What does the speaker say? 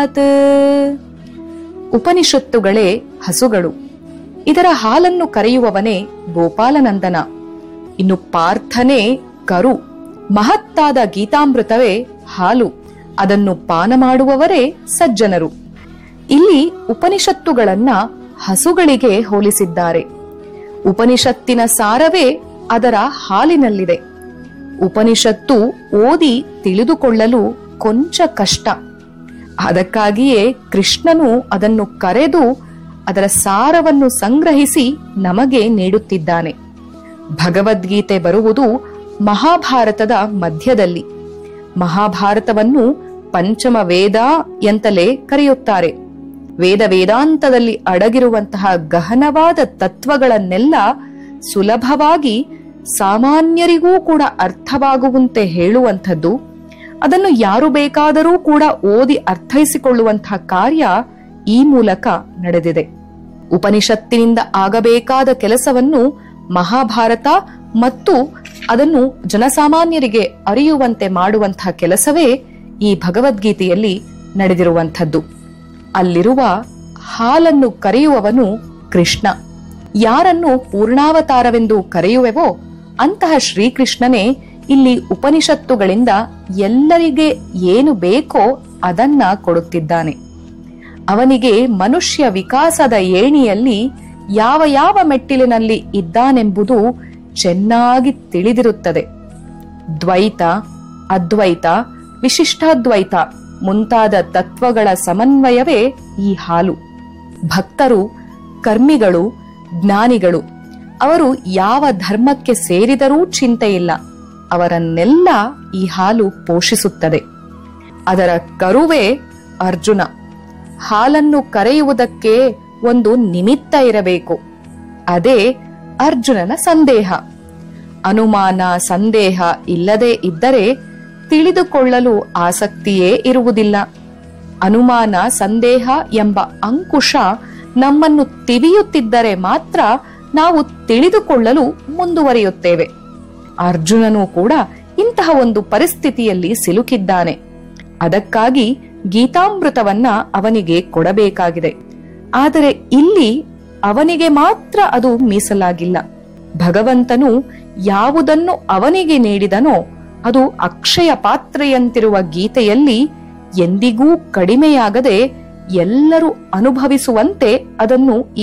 ಗೋಪಾಲನಾಥ್ ಉಪನಿಷತ್ತುಗಳೇ ಹಸುಗಳು ಇದರ ಹಾಲನ್ನು ಕರೆಯುವವನೇ ಗೋಪಾಲನಂದನ ಇನ್ನು ಪಾರ್ಥನೇ ಕರು ಮಹತ್ತಾದ ಗೀತಾಮೃತವೇ ಹಾಲು ಅದನ್ನು ಪಾನ ಮಾಡುವವರೇ ಸಜ್ಜನರು ಇಲ್ಲಿ ಉಪನಿಷತ್ತುಗಳನ್ನ ಹಸುಗಳಿಗೆ ಹೋಲಿಸಿದ್ದಾರೆ ಉಪನಿಷತ್ತಿನ ಸಾರವೇ ಅದರ ಹಾಲಿನಲ್ಲಿದೆ ಉಪನಿಷತ್ತು ಓದಿ ತಿಳಿದುಕೊಳ್ಳಲು ಕೊಂಚ ಕಷ್ಟ ಅದಕ್ಕಾಗಿಯೇ ಕೃಷ್ಣನು ಅದನ್ನು ಕರೆದು ಅದರ ಸಾರವನ್ನು ಸಂಗ್ರಹಿಸಿ ನಮಗೆ ನೀಡುತ್ತಿದ್ದಾನೆ ಭಗವದ್ಗೀತೆ ಬರುವುದು ಮಹಾಭಾರತದ ಮಧ್ಯದಲ್ಲಿ ಮಹಾಭಾರತವನ್ನು ಪಂಚಮ ವೇದ ಎಂತಲೇ ಕರೆಯುತ್ತಾರೆ ವೇದ ವೇದಾಂತದಲ್ಲಿ ಅಡಗಿರುವಂತಹ ಗಹನವಾದ ತತ್ವಗಳನ್ನೆಲ್ಲ ಸುಲಭವಾಗಿ ಸಾಮಾನ್ಯರಿಗೂ ಕೂಡ ಅರ್ಥವಾಗುವಂತೆ ಹೇಳುವಂಥದ್ದು ಅದನ್ನು ಯಾರು ಬೇಕಾದರೂ ಕೂಡ ಓದಿ ಅರ್ಥೈಸಿಕೊಳ್ಳುವಂತಹ ಕಾರ್ಯ ಈ ಮೂಲಕ ನಡೆದಿದೆ ಉಪನಿಷತ್ತಿನಿಂದ ಆಗಬೇಕಾದ ಕೆಲಸವನ್ನು ಮಹಾಭಾರತ ಮತ್ತು ಅದನ್ನು ಜನಸಾಮಾನ್ಯರಿಗೆ ಅರಿಯುವಂತೆ ಮಾಡುವಂತಹ ಕೆಲಸವೇ ಈ ಭಗವದ್ಗೀತೆಯಲ್ಲಿ ನಡೆದಿರುವಂಥದ್ದು ಅಲ್ಲಿರುವ ಹಾಲನ್ನು ಕರೆಯುವವನು ಕೃಷ್ಣ ಯಾರನ್ನು ಪೂರ್ಣಾವತಾರವೆಂದು ಕರೆಯುವೆವೋ ಅಂತಹ ಶ್ರೀಕೃಷ್ಣನೇ ಇಲ್ಲಿ ಉಪನಿಷತ್ತುಗಳಿಂದ ಎಲ್ಲರಿಗೆ ಏನು ಬೇಕೋ ಅದನ್ನ ಕೊಡುತ್ತಿದ್ದಾನೆ ಅವನಿಗೆ ಮನುಷ್ಯ ವಿಕಾಸದ ಏಣಿಯಲ್ಲಿ ಯಾವ ಯಾವ ಮೆಟ್ಟಿಲಿನಲ್ಲಿ ಇದ್ದಾನೆಂಬುದು ಚೆನ್ನಾಗಿ ತಿಳಿದಿರುತ್ತದೆ ದ್ವೈತ ಅದ್ವೈತ ವಿಶಿಷ್ಟಾದ್ವೈತ ಮುಂತಾದ ತತ್ವಗಳ ಸಮನ್ವಯವೇ ಈ ಹಾಲು ಭಕ್ತರು ಕರ್ಮಿಗಳು ಜ್ಞಾನಿಗಳು ಅವರು ಯಾವ ಧರ್ಮಕ್ಕೆ ಸೇರಿದರೂ ಚಿಂತೆಯಿಲ್ಲ ಅವರನ್ನೆಲ್ಲ ಈ ಹಾಲು ಪೋಷಿಸುತ್ತದೆ ಅದರ ಕರುವೇ ಅರ್ಜುನ ಹಾಲನ್ನು ಕರೆಯುವುದಕ್ಕೆ ಒಂದು ನಿಮಿತ್ತ ಇರಬೇಕು ಅದೇ ಅರ್ಜುನನ ಸಂದೇಹ ಅನುಮಾನ ಸಂದೇಹ ಇಲ್ಲದೆ ಇದ್ದರೆ ತಿಳಿದುಕೊಳ್ಳಲು ಆಸಕ್ತಿಯೇ ಇರುವುದಿಲ್ಲ ಅನುಮಾನ ಸಂದೇಹ ಎಂಬ ಅಂಕುಶ ನಮ್ಮನ್ನು ತಿವಿಯುತ್ತಿದ್ದರೆ ಮಾತ್ರ ನಾವು ತಿಳಿದುಕೊಳ್ಳಲು ಮುಂದುವರಿಯುತ್ತೇವೆ ಅರ್ಜುನನು ಕೂಡ ಇಂತಹ ಒಂದು ಪರಿಸ್ಥಿತಿಯಲ್ಲಿ ಸಿಲುಕಿದ್ದಾನೆ ಅದಕ್ಕಾಗಿ ಗೀತಾಮೃತವನ್ನ ಅವನಿಗೆ ಕೊಡಬೇಕಾಗಿದೆ ಆದರೆ ಇಲ್ಲಿ ಅವನಿಗೆ ಮಾತ್ರ ಅದು ಮೀಸಲಾಗಿಲ್ಲ ಭಗವಂತನು ಯಾವುದನ್ನು ಅವನಿಗೆ ನೀಡಿದನೋ ಅದು ಅಕ್ಷಯ ಪಾತ್ರೆಯಂತಿರುವ ಗೀತೆಯಲ್ಲಿ ಎಂದಿಗೂ ಕಡಿಮೆಯಾಗದೆ ಎಲ್ಲರೂ ಅನುಭವಿಸುವಂತೆ ಅದನ್ನು